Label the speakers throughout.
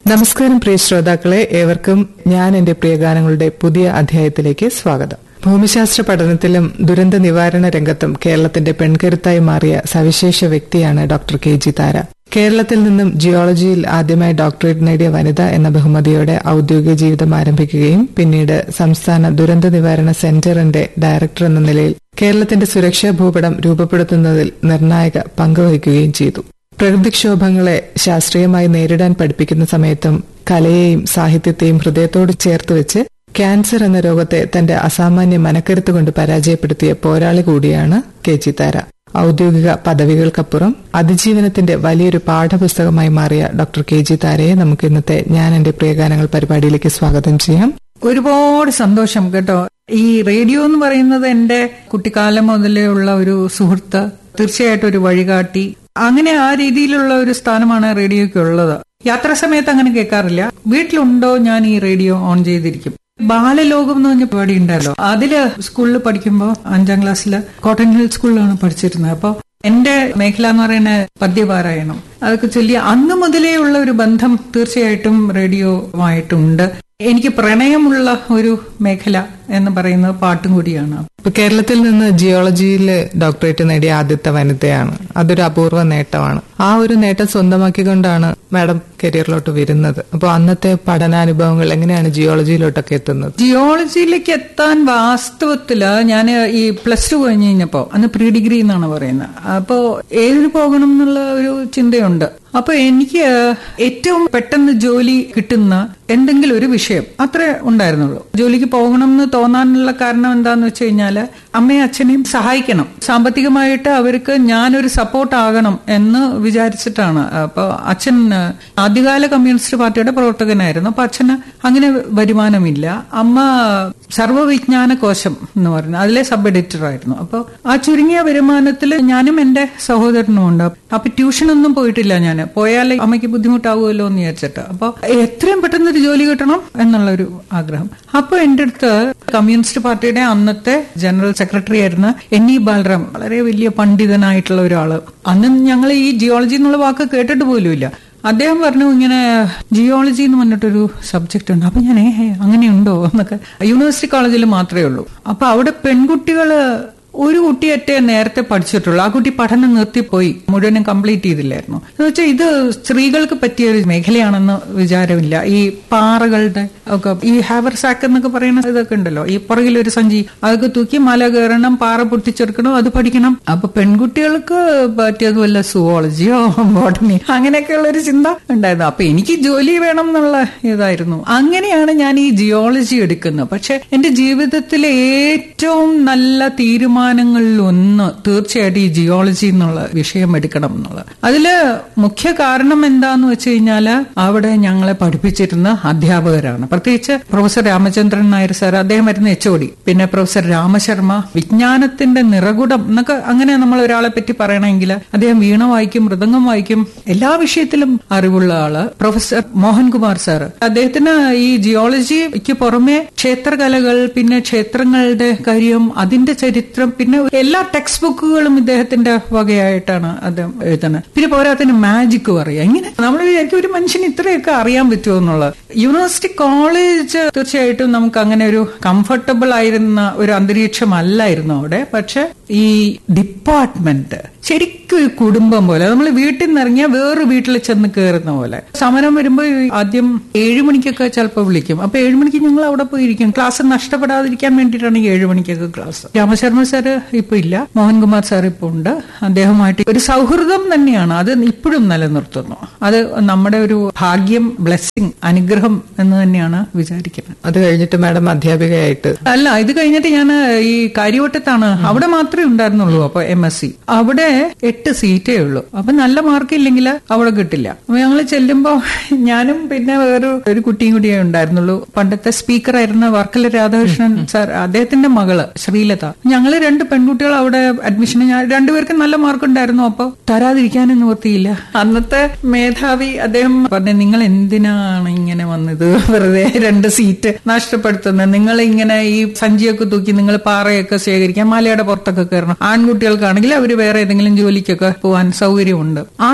Speaker 1: നമസ്കാരം പ്രിയ ശ്രോതാക്കളെ ഏവർക്കും ഞാൻ എന്റെ പ്രിയഗാനങ്ങളുടെ പുതിയ അധ്യായത്തിലേക്ക് സ്വാഗതം ഭൂമിശാസ്ത്ര പഠനത്തിലും ദുരന്ത നിവാരണ രംഗത്തും കേരളത്തിന്റെ പെൺകരുത്തായി മാറിയ സവിശേഷ വ്യക്തിയാണ് ഡോക്ടർ കെ ജി താര കേരളത്തിൽ നിന്നും ജിയോളജിയിൽ ആദ്യമായി ഡോക്ടറേറ്റ് നേടിയ വനിത എന്ന ബഹുമതിയോടെ ഔദ്യോഗിക ജീവിതം ആരംഭിക്കുകയും പിന്നീട് സംസ്ഥാന ദുരന്ത നിവാരണ സെന്ററിന്റെ ഡയറക്ടർ എന്ന നിലയിൽ കേരളത്തിന്റെ സുരക്ഷാ ഭൂപടം രൂപപ്പെടുത്തുന്നതിൽ നിർണായക പങ്കുവഹിക്കുകയും ചെയ്തു പ്രകൃതിക്ഷോഭങ്ങളെ ശാസ്ത്രീയമായി നേരിടാൻ പഠിപ്പിക്കുന്ന സമയത്തും കലയെയും സാഹിത്യത്തെയും ഹൃദയത്തോട് ചേർത്ത് വെച്ച് ക്യാൻസർ എന്ന രോഗത്തെ തന്റെ അസാമാന്യ മനക്കരുത്ത് കൊണ്ട് പരാജയപ്പെടുത്തിയ പോരാളി കൂടിയാണ് കെ ജി താര ഔദ്യോഗിക പദവികൾക്കപ്പുറം അതിജീവനത്തിന്റെ വലിയൊരു പാഠപുസ്തകമായി മാറിയ ഡോക്ടർ കെ ജി താരയെ നമുക്ക് ഇന്നത്തെ ഞാൻ എന്റെ പ്രിയഗാനങ്ങൾ പരിപാടിയിലേക്ക് സ്വാഗതം ചെയ്യാം
Speaker 2: ഒരുപാട് സന്തോഷം കേട്ടോ ഈ റേഡിയോ എന്ന് പറയുന്നത് എന്റെ കുട്ടിക്കാലം മുതലേ ഉള്ള ഒരു സുഹൃത്ത് തീർച്ചയായിട്ടും ഒരു വഴികാട്ടി അങ്ങനെ ആ രീതിയിലുള്ള ഒരു സ്ഥാനമാണ് റേഡിയോയ്ക്ക് ഉള്ളത് യാത്രാ സമയത്ത് അങ്ങനെ കേൾക്കാറില്ല വീട്ടിലുണ്ടോ ഞാൻ ഈ റേഡിയോ ഓൺ ചെയ്തിരിക്കും ബാലലോകം എന്ന് പറഞ്ഞ പരിപാടി ഉണ്ടല്ലോ അതില് സ്കൂളിൽ പഠിക്കുമ്പോൾ അഞ്ചാം ക്ലാസ്സിൽ കോട്ടൺ ഹിൽ സ്കൂളിലാണ് പഠിച്ചിരുന്നത് അപ്പോൾ എന്റെ മേഖല എന്ന് പറയുന്നത് പദ്യപാരായണം അതൊക്കെ ചൊല്ലി അന്ന് മുതലേ ഉള്ള ഒരു ബന്ധം തീർച്ചയായിട്ടും റേഡിയോമായിട്ടുണ്ട് എനിക്ക് പ്രണയമുള്ള ഒരു മേഖല എന്ന് പറയുന്നത് പാട്ടും കൂടിയാണ്
Speaker 1: ഇപ്പൊ കേരളത്തിൽ നിന്ന് ജിയോളജിയിൽ ഡോക്ടറേറ്റ് നേടിയ ആദ്യത്തെ വനിതയാണ് അതൊരു അപൂർവ നേട്ടമാണ് ആ ഒരു നേട്ടം സ്വന്തമാക്കിക്കൊണ്ടാണ് മാഡം കരിയറിലോട്ട് വരുന്നത് അപ്പോൾ അന്നത്തെ പഠനാനുഭവങ്ങൾ എങ്ങനെയാണ് ജിയോളജിയിലോട്ടൊക്കെ എത്തുന്നത്
Speaker 2: ജിയോളജിയിലേക്ക് എത്താൻ വാസ്തവത്തില് ഞാൻ ഈ പ്ലസ് ടു കഴിഞ്ഞ് കഴിഞ്ഞപ്പോ അന്ന് പ്രീ ഡിഗ്രി എന്നാണ് പറയുന്നത് അപ്പോ ഏതിന് പോകണം എന്നുള്ള ഒരു ചിന്തയുണ്ട് അപ്പൊ എനിക്ക് ഏറ്റവും പെട്ടെന്ന് ജോലി കിട്ടുന്ന എന്തെങ്കിലും ഒരു വിഷയം അത്രേ ഉണ്ടായിരുന്നുള്ളൂ ജോലിക്ക് പോകണം എന്ന് തോന്നാനുള്ള കാരണം എന്താന്ന് വെച്ച് കഴിഞ്ഞാല് അമ്മയും അച്ഛനെയും സഹായിക്കണം സാമ്പത്തികമായിട്ട് അവർക്ക് ഞാനൊരു സപ്പോർട്ട് ആകണം എന്ന് വിചാരിച്ചിട്ടാണ് അപ്പൊ അച്ഛൻ ആദ്യകാല കമ്മ്യൂണിസ്റ്റ് പാർട്ടിയുടെ പ്രവർത്തകനായിരുന്നു അപ്പൊ അച്ഛന് അങ്ങനെ വരുമാനമില്ല അമ്മ സർവവിജ്ഞാന കോശം എന്ന് പറയുന്നത് അതിലെ സബ് എഡിറ്റർ ആയിരുന്നു അപ്പൊ ആ ചുരുങ്ങിയ വരുമാനത്തിൽ ഞാനും എന്റെ സഹോദരനും ഉണ്ട് അപ്പൊ ട്യൂഷനൊന്നും പോയിട്ടില്ല ഞാൻ പോയാൽ അമ്മയ്ക്ക് ബുദ്ധിമുട്ടാവുമല്ലോ എന്ന് വിചാരിച്ചിട്ട് അപ്പൊ എത്രയും പെട്ടെന്ന് ഒരു ജോലി കിട്ടണം എന്നുള്ള ഒരു ആഗ്രഹം അപ്പൊ എന്റെ അടുത്ത് കമ്മ്യൂണിസ്റ്റ് പാർട്ടിയുടെ അന്നത്തെ ജനറൽ സെക്രട്ടറി ആയിരുന്ന എൻ ഇ ബാലറാം വളരെ വലിയ പണ്ഡിതനായിട്ടുള്ള ഒരാള് അന്ന് ഞങ്ങൾ ഈ ജിയോളജി എന്നുള്ള വാക്ക് കേട്ടിട്ട് പോലുമില്ല അദ്ദേഹം പറഞ്ഞു ഇങ്ങനെ ജിയോളജി എന്ന് പറഞ്ഞിട്ടൊരു സബ്ജക്ട് ഉണ്ട് അപ്പൊ ഞാൻ ഏഹേ അങ്ങനെയുണ്ടോ എന്നൊക്കെ യൂണിവേഴ്സിറ്റി കോളേജിൽ മാത്രമേ ഉള്ളൂ അപ്പൊ അവിടെ പെൺകുട്ടികള് ഒരു കുട്ടിയറ്റേ നേരത്തെ പഠിച്ചിട്ടുള്ളൂ ആ കുട്ടി പഠനം നിർത്തിപ്പോയി മുഴുവനും കംപ്ലീറ്റ് ചെയ്തില്ലായിരുന്നു എന്ന് വെച്ചാൽ ഇത് സ്ത്രീകൾക്ക് പറ്റിയ ഒരു മേഖലയാണെന്ന് വിചാരമില്ല ഈ പാറകളുടെ ഒക്കെ ഈ ഹാവർ സാക്ക് എന്നൊക്കെ പറയുന്ന ഇതൊക്കെ ഉണ്ടല്ലോ ഈ പുറകിൽ ഒരു സഞ്ചി അതൊക്കെ തൂക്കി മല കയറണം പാറ പൊട്ടിച്ചെടുക്കണം അത് പഠിക്കണം അപ്പൊ പെൺകുട്ടികൾക്ക് പറ്റിയത് വല്ല സുവോളജിയോ ബോട്ടണി അങ്ങനെയൊക്കെയുള്ള ഒരു ചിന്ത ഉണ്ടായിരുന്നു അപ്പൊ എനിക്ക് ജോലി വേണം എന്നുള്ള ഇതായിരുന്നു അങ്ങനെയാണ് ഞാൻ ഈ ജിയോളജി എടുക്കുന്നത് പക്ഷെ എന്റെ ജീവിതത്തിലെ ഏറ്റവും നല്ല തീരുമാനം തീരുമാനങ്ങളിൽ ഒന്ന് തീർച്ചയായിട്ടും ഈ ജിയോളജി എന്നുള്ള വിഷയം എടുക്കണം എന്നുള്ളത് അതില് മുഖ്യ കാരണം എന്താന്ന് വെച്ച് കഴിഞ്ഞാല് അവിടെ ഞങ്ങളെ പഠിപ്പിച്ചിരുന്ന അധ്യാപകരാണ് പ്രത്യേകിച്ച് പ്രൊഫസർ രാമചന്ദ്രൻ നായർ സാർ അദ്ദേഹം വരുന്ന എച്ച് ഒടി പിന്നെ പ്രൊഫസർ രാമശർമ്മ വിജ്ഞാനത്തിന്റെ നിറകുടം എന്നൊക്കെ അങ്ങനെ നമ്മൾ ഒരാളെ പറ്റി പറയണമെങ്കിൽ അദ്ദേഹം വീണ വായിക്കും മൃദംഗം വായിക്കും എല്ലാ വിഷയത്തിലും അറിവുള്ള ആള് പ്രൊഫസർ മോഹൻകുമാർ സാർ അദ്ദേഹത്തിന് ഈ ജിയോളജിക്ക് പുറമെ ക്ഷേത്രകലകൾ പിന്നെ ക്ഷേത്രങ്ങളുടെ കാര്യം അതിന്റെ ചരിത്രം പിന്നെ എല്ലാ ടെക്സ്റ്റ് ബുക്കുകളും ഇദ്ദേഹത്തിന്റെ വകയായിട്ടാണ് അദ്ദേഹം എഴുതുന്നത് പിന്നെ പോരാത്തിന് മാജിക് പറയാം ഇങ്ങനെ നമ്മൾ വിചാരിക്കും ഒരു മനുഷ്യന് ഇത്രയൊക്കെ അറിയാൻ പറ്റുമോ എന്നുള്ളത് യൂണിവേഴ്സിറ്റി കോളേജ് തീർച്ചയായിട്ടും നമുക്ക് അങ്ങനെ ഒരു കംഫർട്ടബിൾ ആയിരുന്ന ഒരു അന്തരീക്ഷമല്ലായിരുന്നു അവിടെ പക്ഷെ ഈ ഡിപ്പാർട്ട്മെന്റ് ശരിക്കും ഒരു കുടുംബം പോലെ നമ്മൾ വീട്ടിൽ നിന്ന് ഇറങ്ങിയാൽ വേറൊരു വീട്ടിൽ ചെന്ന് കയറുന്ന പോലെ സമരം വരുമ്പോൾ ആദ്യം ഏഴു മണിക്കൊക്കെ ചിലപ്പോൾ വിളിക്കും അപ്പൊ ഏഴു മണിക്ക് ഞങ്ങൾ അവിടെ പോയിരിക്കും ക്ലാസ് നഷ്ടപ്പെടാതിരിക്കാൻ വേണ്ടിയിട്ടാണ് ഈ ഏഴു മണിക്കൊക്കെ ക്ലാസ് രാമശർമ്മ സാറ് ഇപ്പൊ ഇല്ല മോഹൻകുമാർ സാർ ഇപ്പൊ ഉണ്ട് അദ്ദേഹമായിട്ട് ഒരു സൗഹൃദം തന്നെയാണ് അത് ഇപ്പോഴും നിലനിർത്തുന്നു അത് നമ്മുടെ ഒരു ഭാഗ്യം ബ്ലെസ്സിങ് അനുഗ്രഹം എന്ന് തന്നെയാണ് വിചാരിക്കുന്നത്
Speaker 1: അത് കഴിഞ്ഞിട്ട് മാഡം അധ്യാപികയായിട്ട്
Speaker 2: അല്ല ഇത് കഴിഞ്ഞിട്ട് ഞാൻ ഈ കാര്യവട്ടത്താണ് അവിടെ മാത്രമേ ഉണ്ടായിരുന്നുള്ളൂ അപ്പൊ എം എസ് സി അവിടെ എട്ട് സീറ്റേ ഉള്ളൂ അപ്പൊ നല്ല മാർക്ക് ഇല്ലെങ്കിൽ അവിടെ കിട്ടില്ല അപ്പൊ ഞങ്ങൾ ചെല്ലുമ്പോ ഞാനും പിന്നെ വേറെ ഒരു കുട്ടിയും കൂടിയേ ഉണ്ടായിരുന്നുള്ളൂ പണ്ടത്തെ സ്പീക്കർ ആയിരുന്ന വർക്കല രാധാകൃഷ്ണൻ സാർ അദ്ദേഹത്തിന്റെ മകള് ശ്രീലത ഞങ്ങൾ രണ്ട് പെൺകുട്ടികൾ അവിടെ അഡ്മിഷൻ ഞാൻ രണ്ടുപേർക്കും നല്ല മാർക്ക് ഉണ്ടായിരുന്നു അപ്പൊ തരാതിരിക്കാനും നിവർത്തിയില്ല അന്നത്തെ മേധാവി അദ്ദേഹം പറഞ്ഞു നിങ്ങൾ എന്തിനാണ് ഇങ്ങനെ വന്നത് വെറുതെ രണ്ട് സീറ്റ് നഷ്ടപ്പെടുത്തുന്നത് നിങ്ങൾ ഇങ്ങനെ ഈ സഞ്ചിയൊക്കെ തൂക്കി നിങ്ങൾ പാറയൊക്കെ ശേഖരിക്കാൻ മലയുടെ പുറത്തൊക്കെ കയറണം ആൺകുട്ടികൾക്കാണെങ്കിൽ അവർ വേറെ ഏതെങ്കിലും ജോലിക്കൊക്കെ പോകാൻ സൗകര്യമുണ്ട് അന്ന്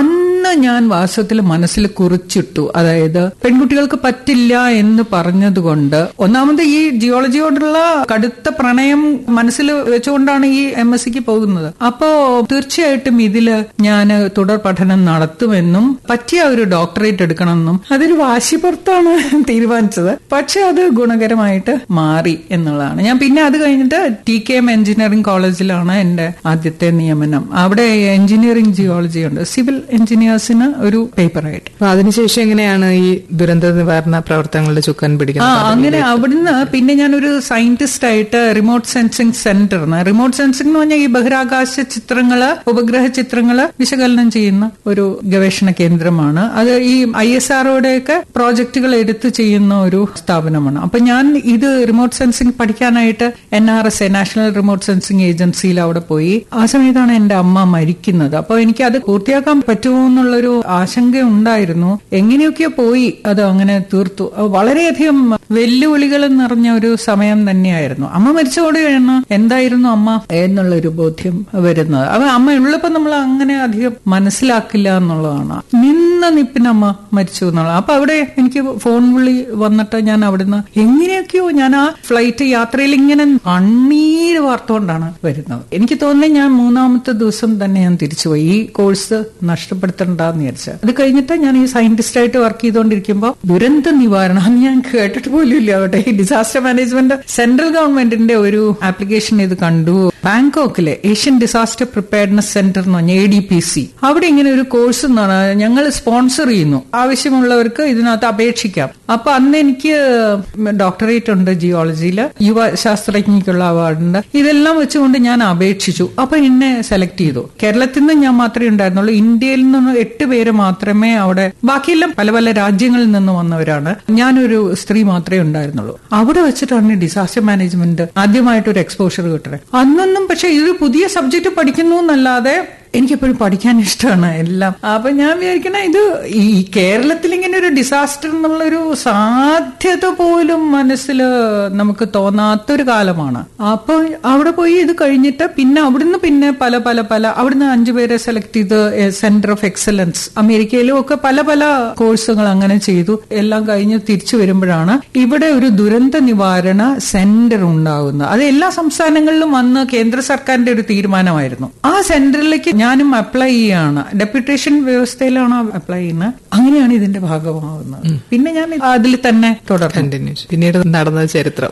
Speaker 2: അന്ന് ഞാൻ വാസ്തവത്തിൽ മനസ്സിൽ കുറിച്ചിട്ടു അതായത് പെൺകുട്ടികൾക്ക് പറ്റില്ല എന്ന് പറഞ്ഞതുകൊണ്ട് ഒന്നാമത് ഈ ജിയോളജിയോടുള്ള കടുത്ത പ്രണയം മനസ്സിൽ വെച്ചുകൊണ്ടാണ് ഈ എം എസ് സിക്ക് പോകുന്നത് അപ്പോ തീർച്ചയായിട്ടും ഇതില് ഞാൻ തുടർ പഠനം നടത്തുമെന്നും പറ്റിയ ഒരു ഡോക്ടറേറ്റ് എടുക്കണമെന്നും അതൊരു വാശിപ്പുറത്താണ് തീരുമാനിച്ചത് പക്ഷെ അത് ഗുണകരമായിട്ട് മാറി എന്നുള്ളതാണ് ഞാൻ പിന്നെ അത് കഴിഞ്ഞിട്ട് ടി കെ എം എഞ്ചിനീയറിംഗ് കോളേജിലാണ് എന്റെ ആദ്യത്തെ നിയമനം അവിടെ എഞ്ചിനീയറിംഗ് ജിയോളജി ഉണ്ട് സിവിൽ എഞ്ചിനീയേഴ്സിന് ഒരു പേപ്പറായിട്ട്
Speaker 1: അപ്പൊ അതിനുശേഷം എങ്ങനെയാണ് ഈ ദുരന്ത നിവാരണ പ്രവർത്തനങ്ങളുടെ ചുക്കാൻ
Speaker 2: ആ
Speaker 1: പിടിക്കുന്നത്
Speaker 2: അങ്ങനെ അവിടുന്ന് പിന്നെ ഞാനൊരു സയന്റിസ്റ്റ് ആയിട്ട് remote sensing centre remote sensing എന്ന് പറഞ്ഞാൽ ഈ ബഹിരാകാശ ചിത്രങ്ങള് ഉപഗ്രഹ ചിത്രങ്ങള് വിശകലനം ചെയ്യുന്ന ഒരു ഗവേഷണ കേന്ദ്രമാണ് അത് ഈ ഐ എസ് ആർഒയുടെയൊക്കെ പ്രോജക്റ്റുകൾ എടുത്ത് ചെയ്യുന്ന ഒരു സ്ഥാപനമാണ് അപ്പൊ ഞാൻ ഇത് റിമോട്ട് സെൻസിംഗ് പഠിക്കാനായിട്ട് N R S A national remote sensing ഏജൻസിയിൽ അവിടെ പോയി ആ സമയത്താണ് എന്റെ അമ്മ മരിക്കുന്നത് അപ്പൊ എനിക്ക് അത് പൂർത്തിയാക്കാൻ പറ്റുമോ എന്നുള്ളൊരു ആശങ്ക ഉണ്ടായിരുന്നു എങ്ങനെയൊക്കെയോ പോയി അത് അങ്ങനെ തീർത്തു അത് വളരെയധികം വെല്ലുവിളികൾ നിറഞ്ഞ ഒരു സമയം തന്നെയായിരുന്നു അമ്മ മരിച്ചോട് കഴിഞ്ഞ എന്തായിരുന്നു അമ്മ എന്നുള്ളൊരു ബോധ്യം വരുന്നത് അപ്പൊ അമ്മ ഉള്ളപ്പോ നമ്മൾ അങ്ങനെ അധികം മനസ്സിലാക്കില്ല എന്നുള്ളതാണ് നിന്ന നിപ്പിന് അമ്മ മരിച്ചു എന്നുള്ളത് അപ്പൊ അവിടെ എനിക്ക് ഫോൺ വിളി വന്നിട്ട് ഞാൻ അവിടുന്ന് എങ്ങനെയൊക്കെയോ ഞാൻ ആ ഫ്ലൈറ്റ് യാത്രയിൽ ഇങ്ങനെ കണ്ണീര് വാർത്തുകൊണ്ടാണ് വരുന്നത് എനിക്ക് തോന്നുന്നത് ഞാൻ മൂന്നാമത്തെ ദിവസം തന്നെ ഞാൻ തിരിച്ചുപോയി ഈ കോഴ്സ് നഷ്ടപ്പെടുത്തണ്ടെന്ന് വിചാരിച്ചു അത് കഴിഞ്ഞിട്ട് ഞാൻ ഈ സയന്റിസ്റ്റ് ആയിട്ട് വർക്ക് ചെയ്തുകൊണ്ടിരിക്കുമ്പോൾ ദുരന്ത നിവാരണം അന്ന് ഞാൻ കേട്ടിട്ട് പോലും ഇല്ല അവിടെ ഈ ഡിസാസ്റ്റർ മാനേജ്മെന്റ് സെൻട്രൽ ഗവൺമെന്റിന്റെ ഒരു ആപ്ലിക്കേഷൻ ഇത് കണ്ടു ബാങ്കോക്കിലെ ഏഷ്യൻ ഡിസാസ്റ്റർ പ്രിപ്പയർനെസ് സെന്റർ എന്ന് പറഞ്ഞ എ ഡി പി സി അവിടെ ഇങ്ങനെ ഒരു കോഴ്സ് എന്നാണ് ഞങ്ങൾ സ്പോൺസർ ചെയ്യുന്നു ആവശ്യമുള്ളവർക്ക് ഇതിനകത്ത് അപേക്ഷിക്കാം അപ്പൊ അന്ന് എനിക്ക് ഡോക്ടറേറ്റ് ഉണ്ട് ജിയോളജിയിൽ യുവ ശാസ്ത്രജ്ഞയ്ക്കുള്ള അവാർഡുണ്ട് ഇതെല്ലാം വെച്ചുകൊണ്ട് ഞാൻ അപേക്ഷിച്ചു അപ്പൊ എന്നെ സെലക്ട് ചെയ്തു കേരളത്തിൽ നിന്ന് ഞാൻ മാത്രമേ ഉണ്ടായിരുന്നുള്ളൂ ഇന്ത്യയിൽ നിന്ന് എട്ട് പേര് മാത്രമേ അവിടെ ബാക്കിയെല്ലാം പല പല രാജ്യങ്ങളിൽ നിന്ന് വന്നവരാണ് ഞാനൊരു സ്ത്രീ മാത്രമേ ഉണ്ടായിരുന്നുള്ളൂ അവിടെ വെച്ചിട്ടാണ് ഡിസാസ്റ്റർ മാനേജ്മെന്റ് ആദ്യമായിട്ട് ഒരു എക്സ്പോഷർ കിട്ടുന്നത് അന്നൊന്നും പക്ഷെ ഇതൊരു പുതിയ സബ്ജക്ട് പഠിക്കുന്നു എന്നല്ലാതെ എനിക്കെപ്പോഴും പഠിക്കാൻ ഇഷ്ടമാണ് എല്ലാം അപ്പൊ ഞാൻ വിചാരിക്കണ ഇത് ഈ കേരളത്തിൽ ഇങ്ങനെ ഒരു ഡിസാസ്റ്റർ എന്നുള്ളൊരു സാധ്യത പോലും മനസ്സിൽ നമുക്ക് തോന്നാത്തൊരു കാലമാണ് അപ്പൊ അവിടെ പോയി ഇത് കഴിഞ്ഞിട്ട് പിന്നെ അവിടുന്ന് പിന്നെ പല പല പല അവിടുന്ന് അഞ്ചു പേരെ സെലക്ട് ചെയ്ത് സെന്റർ ഓഫ് എക്സലൻസ് അമേരിക്കയിലും ഒക്കെ പല പല കോഴ്സുകൾ അങ്ങനെ ചെയ്തു എല്ലാം കഴിഞ്ഞ് തിരിച്ചു വരുമ്പോഴാണ് ഇവിടെ ഒരു ദുരന്ത നിവാരണ സെന്റർ ഉണ്ടാകുന്നത് അത് എല്ലാ സംസ്ഥാനങ്ങളിലും വന്ന് കേന്ദ്ര സർക്കാരിന്റെ ഒരു തീരുമാനമായിരുന്നു ആ സെന്ററിലേക്ക് ഞാനും അപ്ലൈ ചെയ്യാണ് ഡെപ്യൂട്ടേഷൻ വ്യവസ്ഥയിലാണ് അപ്ലൈ ചെയ്യുന്നത് അങ്ങനെയാണ് ഇതിന്റെ ഭാഗമാവുന്നത് പിന്നെ ഞാൻ അതിൽ തന്നെ തുടർന്നു
Speaker 1: കണ്ടിന്യൂസ് പിന്നീട് നടന്ന ചരിത്രം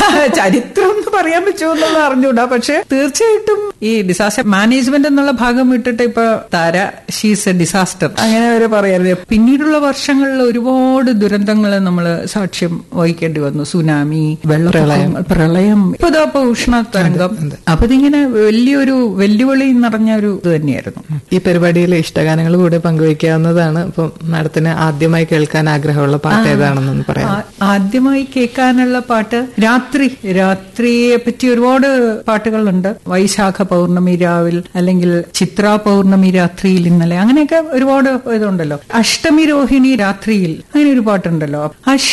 Speaker 2: ചരിത്രം എന്ന് പറയാൻ പറ്റുമോ എന്നുള്ളത് അറിഞ്ഞൂടാ പക്ഷെ തീർച്ചയായിട്ടും ഈ ഡിസാസ്റ്റർ മാനേജ്മെന്റ് എന്നുള്ള ഭാഗം വിട്ടിട്ട് ഇപ്പൊ താര ഷീസ് എ ഡിസാസ്റ്റർ അങ്ങനെ വരെ പറയരുത് പിന്നീടുള്ള വർഷങ്ങളിൽ ഒരുപാട് ദുരന്തങ്ങൾ നമ്മൾ സാക്ഷ്യം വഹിക്കേണ്ടി വന്നു സുനാമി വെള്ളപ്രളയം പ്രളയം ഇപ്പൊ ഇതാ ഇപ്പൊ ഉഷ്ണതരംഗം അപ്പൊ ഇതിങ്ങനെ വലിയൊരു വെല്ലുവിളി നിറഞ്ഞ ഒരു ഇത് തന്നെയായിരുന്നു
Speaker 1: ഈ പരിപാടിയിൽ ഇഷ്ടഗാനങ്ങൾ കൂടെ പങ്കുവയ്ക്കാവുന്നതാണ് അപ്പം മാഡത്തിന് ആദ്യമായി കേൾക്കാൻ ആഗ്രഹമുള്ള പാട്ട് ഏതാണെന്നൊന്ന് പറയാം
Speaker 2: ആ- ആദ്യമായി കേൾക്കാനുള്ള പാട്ട് രാത്രി രാത്രിയെ പറ്റി ഒരുപാട് പാട്ടുകളുണ്ട് വൈശാഖ പൗർണമി രാവിൽ അല്ലെങ്കിൽ ചിത്ര പൗർണമി രാത്രിയിൽ ഇന്നലെ അങ്ങനെയൊക്കെ ഒരുപാട് ഇതുണ്ടല്ലോ അഷ്ടമി രോഹിണി രാത്രിയിൽ അങ്ങനെ ഒരു പാട്ടുണ്ടല്ലോ അഷ്ട